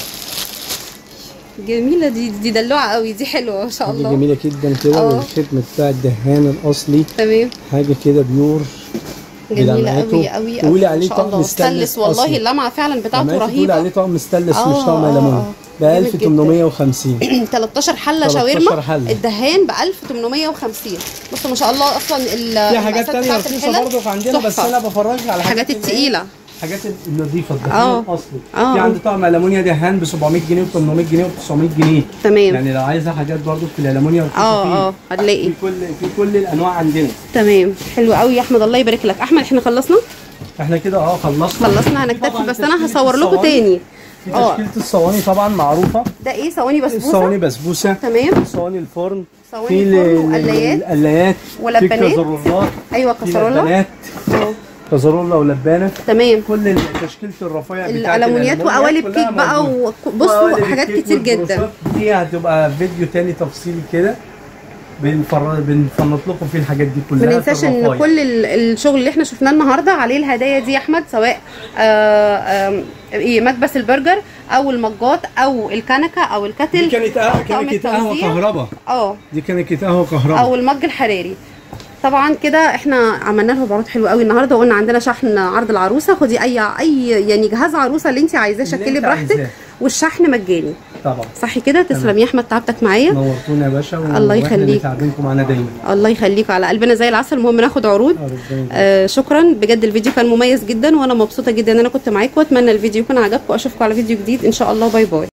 جميله دي دي دلوعه قوي دي حلوه ما شاء دي الله جميله جدا كده اه. والختم بتاع الدهان الاصلي تمام حاجه كده بيور جميله بلمعته. قوي قوي تقولي قوي عليه ما شاء طقم الله ستانلس ستانلس والله أصلي. اللمعه فعلا بتاعته لما تقول رهيبه عليه طقم ستانلس اه، مش طقم اه، ألمونيا اه. ب جامد جدا. 1850 13 حله 13 شاورما حلة. الدهان ب 1850 بصوا ما شاء الله اصلا ال- في حاجات المقاسات تانية بتاعت رخيصة الحلل برضه عندنا بس تحفة. انا بفرجك على الحاجات اللي هي- التقيله الحاجات النظيفه اه. الدهان الاصلي اه. في عندي طقم الومنيا دهان ب 700 جنيه و 800 جنيه و 900 جنيه تمام يعني لو عايزه حاجات برضه في الالومنيا رخيصة اه فيه. اه هتلاقي في كل في كل الانواع عندنا تمام حلو قوي يا احمد الله يبارك لك احمد احنا خلصنا احنا كده اه خلصنا خلصنا في هنكتفي طبعاً بس انا تشكيلة هصور لكم الصواني. تاني في اه تشكيله الصواني طبعا معروفه ده ايه صواني الصواني بسبوسه بسبوسه تمام صواني الفرن صواني في الفرن ال- وقلايات. القلايات ولبانات. في كازرولات ايوه في كسرولا لبانات اه كازرولا ولبانه تمام كل تشكيله الرفيع بتاعت الالومنيات الألمونيا وقوالب كلها كيك بقى موجودة. وبصوا وقوالب حاجات الكيك كتير جدا والبروسات دي هتبقى فيديو تاني تفصيلي كده بنفر... بنفنط لكم فيه الحاجات دي كلها ما في ننساش ان الرفايع. كل ال- الشغل اللي احنا شفناه النهارده عليه الهدايا دي يا احمد سواء آه آم، ايه مكبس البرجر او المجات او الكنكه او الكتل دي كانت قهوه أو طقم كانت قهوه التوزيع. كهرباء اه دي كانت قهوه كهرباء او المج الحراري طبعا كده احنا عملنا لها عروض حلوه قوي النهارده وقلنا عندنا شحن عرض العروسه خدي اي اي يعني جهاز عروسه اللي انت عايزاه اللي شكلي انت براحتك عايزاه. والشحن مجاني طبعا صح كده تسلم يا احمد تعبتك معايا نورتونا يا باشا الله واحنا يخليك. اللي تعبينكم معانا دايما الله يخليك على قلبنا زي العسل المهم ناخد عروض آه، ربنا يبارك. آه شكرا بجد الفيديو كان مميز جدا وانا مبسوطه جدا ان انا كنت معاكم واتمنى الفيديو يكون عجبكم واشوفكم على فيديو جديد ان شاء الله باي باي